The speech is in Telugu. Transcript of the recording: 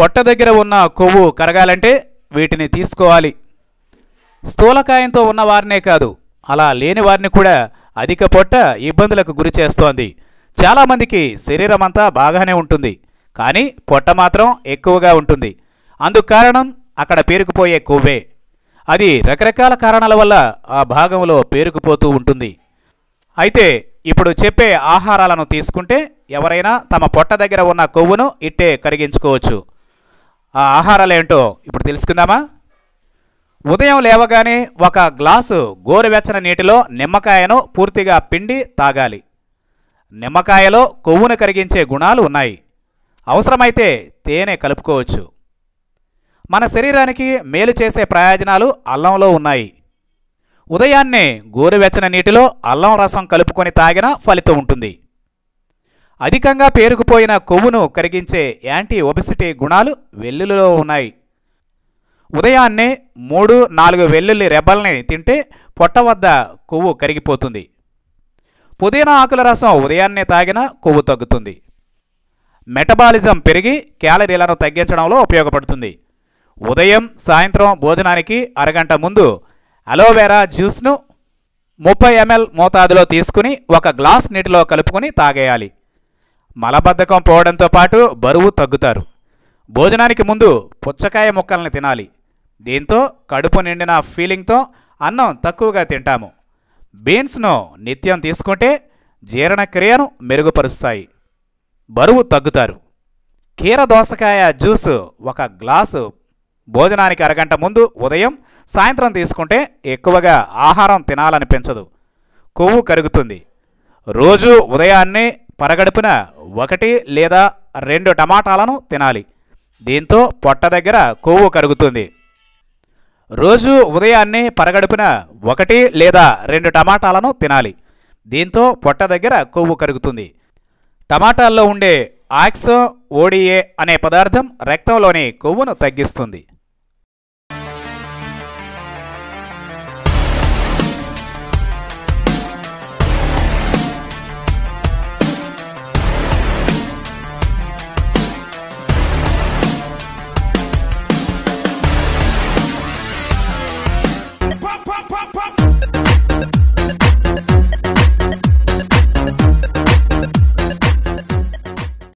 పొట్ట దగ్గర ఉన్న కొవ్వు కరగాలంటే వీటిని తీసుకోవాలి స్థూలకాయంతో ఉన్న వారినే కాదు అలా లేని వారిని కూడా అధిక పొట్ట ఇబ్బందులకు గురి చేస్తోంది చాలామందికి శరీరం అంతా బాగానే ఉంటుంది కానీ పొట్ట మాత్రం ఎక్కువగా ఉంటుంది అందుకు కారణం అక్కడ పేరుకుపోయే కొవ్వే అది రకరకాల కారణాల వల్ల ఆ భాగంలో పేరుకుపోతూ ఉంటుంది అయితే ఇప్పుడు చెప్పే ఆహారాలను తీసుకుంటే ఎవరైనా తమ పొట్ట దగ్గర ఉన్న కొవ్వును ఇట్టే కరిగించుకోవచ్చు ఆ ఆహారాలేంటో ఇప్పుడు తెలుసుకుందామా ఉదయం లేవగానే ఒక గ్లాసు గోరువెచ్చని నీటిలో నిమ్మకాయను పూర్తిగా పిండి తాగాలి నిమ్మకాయలో కొవ్వును కరిగించే గుణాలు ఉన్నాయి అవసరమైతే తేనె కలుపుకోవచ్చు మన శరీరానికి మేలు చేసే ప్రయోజనాలు అల్లంలో ఉన్నాయి ఉదయాన్నే గోరువెచ్చని నీటిలో అల్లం రసం కలుపుకొని తాగిన ఫలితం ఉంటుంది అధికంగా పేరుకుపోయిన కొవ్వును కరిగించే యాంటీ ఒబిసిటీ గుణాలు వెల్లుల్లిలో ఉన్నాయి ఉదయాన్నే మూడు నాలుగు వెల్లుల్లి రెబ్బల్ని తింటే పొట్ట వద్ద కొవ్వు కరిగిపోతుంది పుదీనా ఆకుల రసం ఉదయాన్నే తాగినా కొవ్వు తగ్గుతుంది మెటబాలిజం పెరిగి క్యాలరీలను తగ్గించడంలో ఉపయోగపడుతుంది ఉదయం సాయంత్రం భోజనానికి అరగంట ముందు అలోవెరా జ్యూస్ను ముప్పై ఎంఎల్ మోతాదులో తీసుకుని ఒక గ్లాస్ నీటిలో కలుపుకొని తాగేయాలి మలబద్ధకం పోవడంతో పాటు బరువు తగ్గుతారు భోజనానికి ముందు పుచ్చకాయ ముక్కల్ని తినాలి దీంతో కడుపు నిండిన ఫీలింగ్తో అన్నం తక్కువగా తింటాము బీన్స్ను నిత్యం తీసుకుంటే జీర్ణక్రియను మెరుగుపరుస్తాయి బరువు తగ్గుతారు కీర దోసకాయ జ్యూస్ ఒక గ్లాసు భోజనానికి అరగంట ముందు ఉదయం సాయంత్రం తీసుకుంటే ఎక్కువగా ఆహారం తినాలనిపించదు కొవ్వు కరుగుతుంది రోజు ఉదయాన్నే పరగడుపున ఒకటి లేదా రెండు టమాటాలను తినాలి దీంతో పొట్ట దగ్గర కొవ్వు కరుగుతుంది రోజు ఉదయాన్నే పరగడుపున ఒకటి లేదా రెండు టమాటాలను తినాలి దీంతో పొట్ట దగ్గర కొవ్వు కరుగుతుంది టమాటాల్లో ఉండే ఆక్సో ఓడిఏ అనే పదార్థం రక్తంలోని కొవ్వును తగ్గిస్తుంది